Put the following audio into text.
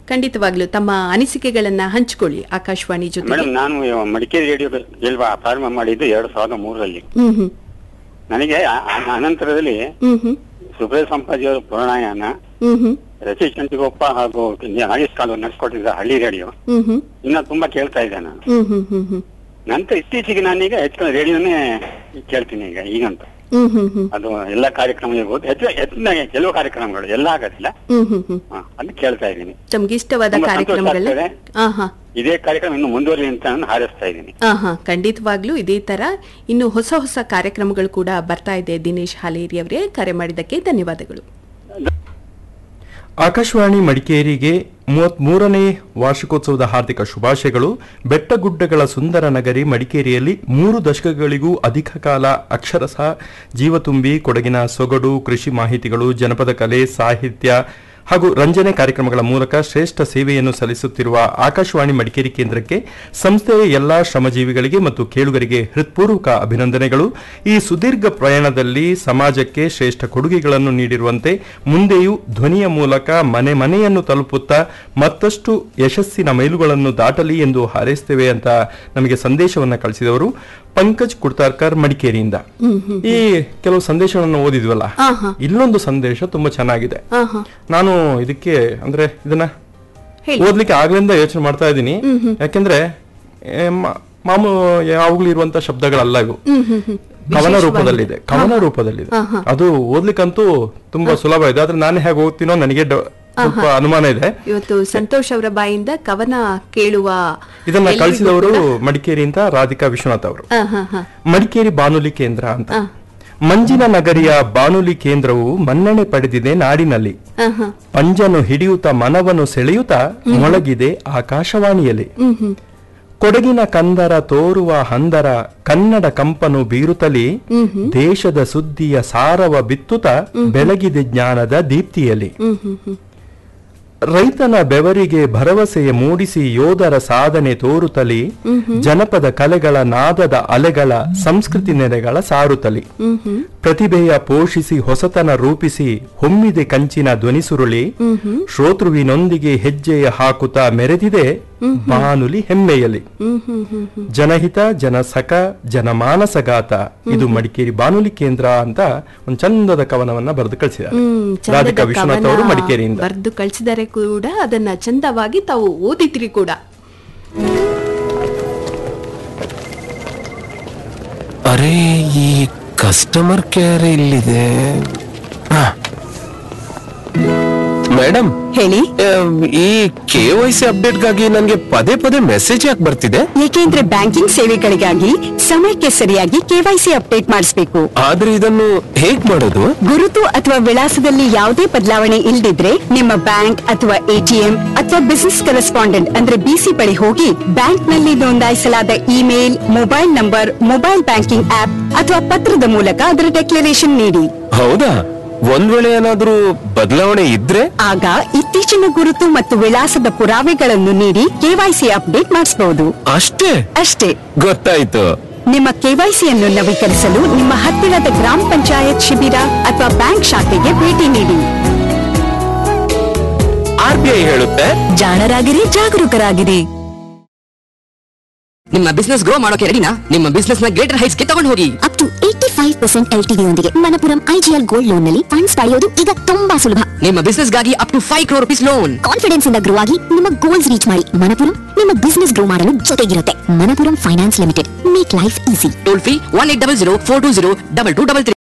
ಖಂಡಿತವಾಗ್ಲೂ ತಮ್ಮ ಅನಿಸಿಕೆಗಳನ್ನ ಹಂಚಿಕೊಳ್ಳಿ ಆಕಾಶವಾಣಿ ಜೊತೆಗೆ ಮೇಡಮ್ ನಾನು ಮಡಿಕೇರಿ ರೇಡಿಯೋ ಗೆಲ್ವಾ ಪ್ರಾರಂಭ ಮಾಡಿದ್ದು ಎರಡು ಸಾವಿರದ ಮೂರರಲ್ಲಿ ಹ್ಮ್ ಹ್ಮ್ ನನಗೆ ಆ- ಆ- ಅನಂತರದಲ್ಲಿ ಹ್ಮ್ ಹ್ಮ್ ಸುಬ್ರಹ ಸಂಪಾಜಿಯವರ ಪುರಾಣಾಯನ ಹ್ಮ್ ಹ್ಮ್ ರಚಿ ಚಂಟಿಗೊಪ್ಪ ಹಾಗೂ ನಾಗೇಶ್ ಕಾಲು ನಡೆಸ್ಕೊಟ್ಟಿದ್ದ ಹಳ್ಳಿ ರೇಡಿಯೋ ಹ್ಮ್ ಹ್ಮ್ ಇನ್ನ ತುಂಬಾ ಕೇಳ್ತಾ ಇದ್ದೆ ನಾನು ಹ್ಮ್ ಹ್ಮ್ ಹ್ಮ್ ಹ್ಮ್ ನಂತರ ಇತ್ತೀಚೆಗೆ ನಾನೀಗ ಹೆಚ್ಚು ರೇಡಿಯೋನೇ ಕೇಳ್ತೀನಿ ಈಗ ಈಗಂತೂ ಹ್ಮ್ ಹ್ಮ್ ಹ್ಮ್ ಅದು ಎಲ್ಲ ಕಾರ್ಯಕ್ರಮ ಇರ್ಬೋದು ಹೆಚ್ಚು ಹೆಚ್ಚಿನ ಕೆಲವು ಕಾರ್ಯಕ್ರಮಗಳು ಎಲ್ಲ ಆಗೋದಿಲ್ಲ ಹ್ಮ್ ಹ್ಮ್ ಹ್ಮ್ ಹಾ, ಅದು ಕೇಳ್ತಾ ಇದ್ದೀನಿ ತಮ್ಗೆ ಇಷ್ಟವಾದ ತುಂಬಾ ಸಂತೋಷ ಕಾರ್ಯಕ್ರಮಗಳ ಆಗ್ತದೆ. ಹಾ ಹಾ ಇದೇ ಕಾರ್ಯಕ್ರಮ ಇನ್ನು ಮುಂದುವರಿ ಅಂತ ನಾನು ಹಾರೈಸ್ತಾ ಇದ್ದೀನಿ ಹಾ ಹಾ ಖಂಡಿತವಾಗ್ಲೂ ಇದೇ ತರ ಇನ್ನು ಹೊಸ ಹೊಸ ಕಾರ್ಯಕ್ರಮಗಳು ಕೂಡ ಬರ್ತಾ ಇದೆ ದಿನೇಶ್ ಹಾಲೇರಿ ಅವರೇ ಕರೆ ಮಾಡಿದ್ದಕ್ಕೆ ಧನ್ಯವಾದಗಳು ಆಕಾಶವಾಣಿ ಮಡಿಕೇರಿಗೆ ಮೂವತ್ಮೂರನೇ ವಾರ್ಷಿಕೋತ್ಸವದ ಹಾರ್ದಿಕ ಶುಭಾಶಯಗಳು ಬೆಟ್ಟಗುಡ್ಡಗಳ ಸುಂದರ ನಗರಿ ಮಡಿಕೇರಿಯಲ್ಲಿ ಮೂರು ದಶಕಗಳಿಗೂ ಅಧಿಕ ಕಾಲ ಅಕ್ಷರಶಃ ಜೀವ ತುಂಬಿ ಕೊಡಗಿನ ಸೊಗಡು ಕೃಷಿ ಮಾಹಿತಿಗಳು ಜನಪದ ಕಲೆ ಸಾಹಿತ್ಯ ಹಾಗೂ ರಂಜನೆ ಕಾರ್ಯಕ್ರಮಗಳ ಮೂಲಕ ಶ್ರೇಷ್ಠ ಸೇವೆಯನ್ನು ಸಲ್ಲಿಸುತ್ತಿರುವ ಆಕಾಶವಾಣಿ ಮಡಿಕೇರಿ ಕೇಂದ್ರಕ್ಕೆ ಸಂಸ್ಥೆಯ ಎಲ್ಲಾ ಶ್ರಮಜೀವಿಗಳಿಗೆ ಮತ್ತು ಕೇಳುಗರಿಗೆ ಹೃತ್ಪೂರ್ವಕ ಅಭಿನಂದನೆಗಳು ಈ ಸುದೀರ್ಘ ಪ್ರಯಾಣದಲ್ಲಿ ಸಮಾಜಕ್ಕೆ ಶ್ರೇಷ್ಠ ಕೊಡುಗೆಗಳನ್ನು ನೀಡಿರುವಂತೆ ಮುಂದೆಯೂ ಧ್ವನಿಯ ಮೂಲಕ ಮನೆ ಮನೆಯನ್ನು ತಲುಪುತ್ತಾ ಮತ್ತಷ್ಟು ಯಶಸ್ಸಿನ ಮೈಲುಗಳನ್ನು ದಾಟಲಿ ಎಂದು ಹಾರೈಸ್ತೇವೆ ಅಂತ ನಮಗೆ ಸಂದೇಶವನ್ನು ಕಳಿಸಿದವರು ಪಂಕಜ್ ಕುಡ್ತಾರ್ಕರ್ ಮಡಿಕೇರಿಯಿಂದ ಈ ಕೆಲವು ಸಂದೇಶಗಳನ್ನು ಓದಿದ್ವಲ್ಲ ಹಾ ಹಾ ಇಲ್ಲೊಂದು ಸಂದೇಶ ತುಂಬಾ ಚೆನ್ನಾಗಿದೆ ಹಾ ಹಾ ನಾನು ಇದಕ್ಕೆ ಅಂದ್ರೆ ಇದನ್ನ ಹೇಳಿ ಓದ್ಲಿಕ್ಕೆ ಆಗ್ಲಿಂದ ಯೋಚನೆ ಮಾಡ್ತಾ ಇದ್ದೀನಿ ಯಾಕೆಂದ್ರೆ ಏ, ಮ- ಮಾಮೂ ಯಾವಾಗ್ಲೂ ಇರುವಂತ ಶಬ್ದಗಳಲ್ಲ ಇವು ಹ್ಮ್ ಹ್ಮ್ ಹ್ಮ್ ಕವನ ರೂಪದಲ್ಲಿದೆ ಕವನ ರೂಪದಲ್ಲಿದೆ ಹಾ, ಹಾ. ಅದು ಓದ್ಲಿಕ್ಕಂತೂ ತುಂಬಾ ಸುಲಭ ಇದೆ ಆದ್ರೆ ನಾನು ಹೇಗೆ ಓದ್ತೀನೋ ನನಗೆ ಡ- ಸ್ವಲ್ಪ ಅನುಮಾನ ಇದೆ ಇವತ್ತು ಸಂತೋಷ್ ಅವರ ಬಾಯಿಂದ ಕವನ ಕೇಳುವ ಇದನ್ನ ಎಲ್ರಿಗೂ ಕಳಿಸಿದವರು ಕೂಡ- ಮಡಿಕೇರಿಯಿಂದ ರಾಧಿಕಾ ವಿಶ್ವನಾಥ್ ಅವರು ಹಾ ಹಾ ಹಾ ಮಡಿಕೇರಿ ಬಾನುಲಿ ಕೇಂದ್ರ ಅಂತ ಹಾ. ಮಂಜಿನ ನಗರಿಯ ಬಾನುಲಿ ಕೇಂದ್ರವು ಮನ್ನಣೆ ಪಡೆದಿದೆ ನಾಡಿನಲ್ಲಿ ಹಾ ಹಾ ಪಂಜನು ಹಿಡಿಯುತ್ತ ಮನವನ್ನು ಸೆಳೆಯುತ್ತ ಮೊಳಗಿದೆ ಆಕಾಶವಾಣಿಯಲ್ಲಿ ಹ್ಮ್ ಹ್ಮ್ ಕೊಡಗಿನ ಕಂದರ ತೋರುವ ಹಂದರ ಕನ್ನಡ ಕಂಪನು ಬೀರುತ್ತಲಿ ದೇಶದ ಸುದ್ದಿಯ ಸಾರವ ಬಿತ್ತುತ್ತ ಬೆಳಗಿದೆ ಜ್ಞಾನದ ದೀಪ್ತಿಯಲ್ಲಿ ಹ್ಮ್ ಹ್ಮ್ ಹ್ಮ್ ರೈತನ ಬೆವರಿಗೆ ಭರವಸೆಯ ಮೂಡಿಸಿ ಯೋಧರ ಸಾಧನೆ ತೋರುತ್ತಲಿ ಜನಪದ ಕಲೆಗಳ ನಾದದ ಅಲೆಗಳ ಸಂಸ್ಕೃತಿ ನೆಲೆಗಳ ಸಾರುತ್ತಲಿ ಹ್ಮ್ ಹ್ಮ್ ಪ್ರತಿಭೆಯ ಪೋಷಿಸಿ ಹೊಸತನ ರೂಪಿಸಿ ಹೊಮ್ಮಿದೆ ಕಂಚಿನ ಧ್ವನಿಸುರುಳಿ ಶ್ರೋತೃವಿನೊಂದಿಗೆ ಹೆಜ್ಜೆಯ ಹಾಕುತ್ತಾ ಮೆರೆದಿದೆ ಬಾನುಲಿ ಹೆಮ್ಮೆಯಲಿ ಹ್ಮ್ ಹ್ಮ್ ಹ್ಮ್ ಹ್ಮ್ ಜನಹಿತ ಜನಸಖ ಜನಮಾನಸಗಾತ ಇದು ಮಡಿಕೇರಿ ಬಾನುಲಿ ಕೇಂದ್ರ ಅಂತ ಒಂದು ಚಂದದ ಕವನವನ್ನ ಬರೆದು ಕಳಿಸಿದ್ದಾರೆ ಹ್ಮ್ ರಾಧಿಕಾ ವಿಶ್ವನಾಥ್ ಅವರು ಮಡಿಕೇರಿಯಿಂದ ಬರೆದು ಕಳಿಸಿದರೆ ಕೂಡ ಅದನ್ನ ಚಂದವಾಗಿ ತಾವು ಓದಿದ್ರಿ ಕೂಡ ಅರೆ ಈ ಕಸ್ಟಮರ್ ಕೇರ್ ಇಲ್ಲಿದೆ ಮೇಡಮ್ ಹೇಳಿ ಈ ಕೆ ವೈ ಸಿ ಅಪ್ಡೇಟ್ಗಾಗಿ ನನಗೆ ಪದೇ ಪದೇ ಮೆಸೇಜ್ ಯಾಕೆ ಬರ್ತಿದೆ ಏಕೆಂದ್ರೆ ಬ್ಯಾಂಕಿಂಗ್ ಸೇವೆಗಳಿಗಾಗಿ ಸಮಯಕ್ಕೆ ಸರಿಯಾಗಿ ಕೆವೈಸಿ ಅಪ್ಡೇಟ್ ಮಾಡಿಸಬೇಕು ಆದ್ರೆ ಇದನ್ನು ಹೇಗ್ ಮಾಡೋದು ಗುರುತು ಅಥವಾ ವಿಳಾಸದಲ್ಲಿ ಯಾವುದೇ ಬದಲಾವಣೆ ಇಲ್ದಿದ್ರೆ ನಿಮ್ಮ ಬ್ಯಾಂಕ್ ಅಥವಾ ಎಟಿಎಂ ಅಥವಾ ಬಿಸಿನೆಸ್ ಕರೆಸ್ಪಾಂಡೆಂಟ್ ಅಂದ್ರೆ ಬಿಸಿ ಬಳಿ ಹೋಗಿ ಬ್ಯಾಂಕ್ ನಲ್ಲಿ ನೋಂದಾಯಿಸಲಾದ email mobile number mobile banking app ಅಥವಾ ಪತ್ರದ ಮೂಲಕ ಅದರ ಡೆಕ್ಲರೇಷನ್ ನೀಡಿ ಹೌದಾ ಒಂದ್ ವೇಳೆ ಏನಾದ್ರೂ ಬದಲಾವಣೆ ಇದ್ರೆ ಆಗ ಇತ್ತೀಚಿನ ಗುರುತು ಮತ್ತು ವಿಳಾಸದ ಪುರಾವೆಗಳನ್ನು ನೀಡಿ ಕೆವೈಸಿ ಅಪ್ಡೇಟ್ ಮಾಡಿಸಬಹುದು ಅಷ್ಟೇ ಅಷ್ಟೇ ಗೊತ್ತಾಯ್ತು ನಿಮ್ಮ ಕೆವೈಸಿಯನ್ನು ನವೀಕರಿಸಲು ನಿಮ್ಮ ಹತ್ತಿರದ ಗ್ರಾಮ ಪಂಚಾಯತ್ ಶಿಬಿರ ಅಥವಾ ಬ್ಯಾಂಕ್ ಶಾಖೆಗೆ ಭೇಟಿ ನೀಡಿ ಆರ್ ಬಿ ಐ ಹೇಳುತ್ತೆ ಜಾಣರಾಗಿರಿ ಜಾಗರೂಕರಾಗಿರಿ ನಿಮ್ಮ ಬಿಸ್ನೆಸ್ ಗ್ರೋ ಮಾಡೋಕೆ ರೆಡಿನಾ ನಿಮ್ಮ ಬಿಸ್ನೆಸ್ ನ ಗ್ರೇಟರ್ ಹೈಟ್ಸ್ ಗೆ ತಗೊಂಡು ಹೋಗಿ up to eighty five percent L ಯೊಂದಿಗೆ ಮಣಪುರಂ ಐಜಿಎಲ್ ಗೋಲ್ಡ್ ಲೋನ್ ನಲ್ಲಿ ಫಂಡ್ಸ್ ಪಡೆಯೋದು ಈಗ ತುಂಬಾ ಸುಲಭ ನಿಮ್ಮ ಬಿಸ್ನೆಸ್ ಗಾಗಿ up to five crore rupees loan confidence ಇಂದ ಗ್ರೋ ಆಗಿ ನಿಮ್ಮ ಗೋಲ್ಸ್ ರೀಚ್ ಮಾಡಿ ಮಣಪುರಂ ನಿಮ್ಮ ಬಿಸ್ನೆಸ್ ಗ್ರೋ ಮಾಡಲು ಜೊತೆಗಿರುತ್ತೆ Manappuram finance limited make life easy toll free one eight double zero four two zero double two double three